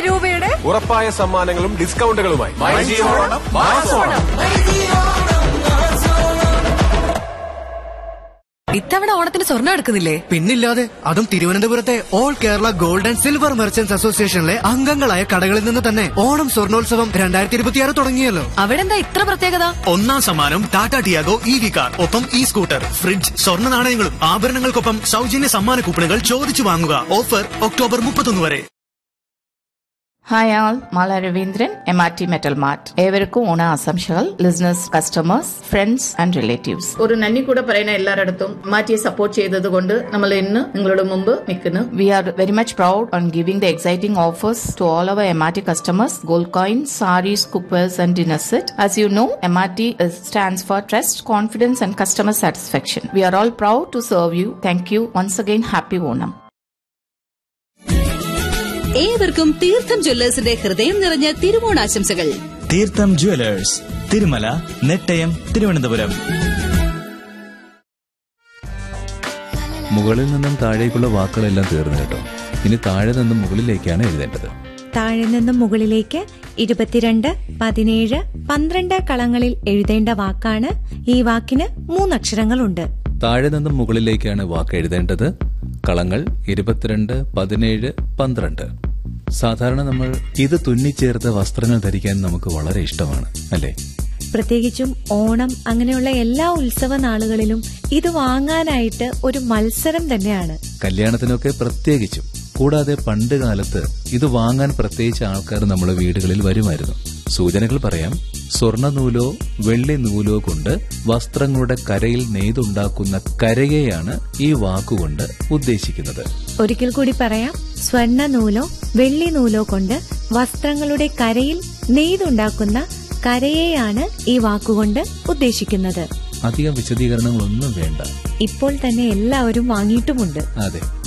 രൂപയുടെ ഉറപ്പായ സമ്മാനങ്ങളും ഡിസ്കൗണ്ടുകളുമായി ഇത്തവണ ഓണത്തിന് സ്വർണ്ണം എടുക്കുന്നില്ലേ പിന്നില്ലാതെ അതും തിരുവനന്തപുരത്തെ all Kerala gold and silver merchants അസോസിയേഷനിലെ അംഗങ്ങളായ കടകളിൽ നിന്ന് തന്നെ ഓണം സ്വർണോത്സവം രണ്ടായിരത്തി ഇരുപത്തിയാറ് തുടങ്ങിയല്ലോ അവിടെ എന്താ ഇത്ര പ്രത്യേകത ഒന്നാം സമ്മാനം Tata Tiago E V car ഒപ്പം ഇ സ്കൂട്ടർ ഫ്രിഡ്ജ് സ്വർണ്ണ നാണയങ്ങളും ആഭരണങ്ങൾക്കൊപ്പം സൗജന്യ സമ്മാന കൂപ്പണുകൾ ചോദിച്ചു വാങ്ങുക ഓഫർ ഒക്ടോബർ മുപ്പത്തൊന്ന് വരെ hi all Mala Raveendran M R T metal mart ഏവർക്കും ഓണ ആശംസകൾ listeners customers friends and relatives ഒരു നന്ദി കൂടെ പറയുന്ന എല്ലാരിടത്തും മാറ്റിയെ സപ്പോർട്ട് ചെയ്തത് കൊണ്ട് നമ്മൾ ഇന്ന് നിങ്ങളുടെ മുമ്പ് നിൽക്കുന്നു we are very much proud on giving the exciting offers to all our M R T customers gold coins sarees cookwares and dinner set as you know M R T stands for trust confidence and customer satisfaction we are all proud to serve you thank you once again happy Onam ഏവർക്കും തീർത്ഥം ജ്വല്ലേഴ്സിന്റെ ഹൃദയം നിറഞ്ഞ തിരുവോണാശംസകൾ തീർത്ഥം jewellers Thirumala Nettayam Thiruvananthapuram മുകളിൽ നിന്നും താഴേക്കുള്ള വാക്കുകളെല്ലാം തീർന്നു കേട്ടോ ഇനി താഴെ നിന്നും മുകളിലേക്കാണ് എഴുതേണ്ടത് താഴെ നിന്നും മുകളിലേക്ക് ഇരുപത്തിരണ്ട് പതിനേഴ് പന്ത്രണ്ട് കളങ്ങളിൽ എഴുതേണ്ട വാക്കാണ് ഈ വാക്കിന് മൂന്നക്ഷരങ്ങളുണ്ട് താഴെ നിന്നും മുകളിലേക്കാണ് വാക്ക് എഴുതേണ്ടത് കളങ്ങൾ ഇരുപത്തിരണ്ട് പതിനേഴ് പന്ത്രണ്ട് സാധാരണ നമ്മൾ ഇത് തുന്നിച്ചേർത്ത വസ്ത്രങ്ങൾ ധരിക്കാൻ നമുക്ക് വളരെ ഇഷ്ടമാണ് അല്ലേ പ്രത്യേകിച്ചും ഓണം അങ്ങനെയുള്ള എല്ലാ ഉത്സവ നാളുകളിലും ഇത് വാങ്ങാനായിട്ട് ഒരു മത്സരം തന്നെയാണ് കല്യാണത്തിനൊക്കെ പ്രത്യേകിച്ചും കൂടാതെ പണ്ട് കാലത്ത് ഇത് വാങ്ങാൻ പ്രത്യേകിച്ച് ആൾക്കാർ നമ്മുടെ വീടുകളിൽ വരുമായിരുന്നു സൂചനകൾ പറയാം സ്വർണ്ണ നൂലോ വെള്ളി നൂലോ കൊണ്ട് വസ്ത്രങ്ങളുടെ കരയിൽ നെയ്തുണ്ടാക്കുന്ന കരയെയാണ് ഈ വാക്കുകൊണ്ട് ഉദ്ദേശിക്കുന്നത് ഒരിക്കൽ കൂടി പറയാം സ്വർണ്ണ നൂലോ വെള്ളി നൂലോ കൊണ്ട് വസ്ത്രങ്ങളുടെ കരയിൽ നെയ്തുണ്ടാക്കുന്ന കരയെയാണ് ഈ വാക്കുകൊണ്ട് ഉദ്ദേശിക്കുന്നത് അധികം വിശദീകരണങ്ങളൊന്നും വേണ്ട ഇപ്പോൾ തന്നെ എല്ലാവരും വാങ്ങിയിട്ടുമുണ്ട് അതെ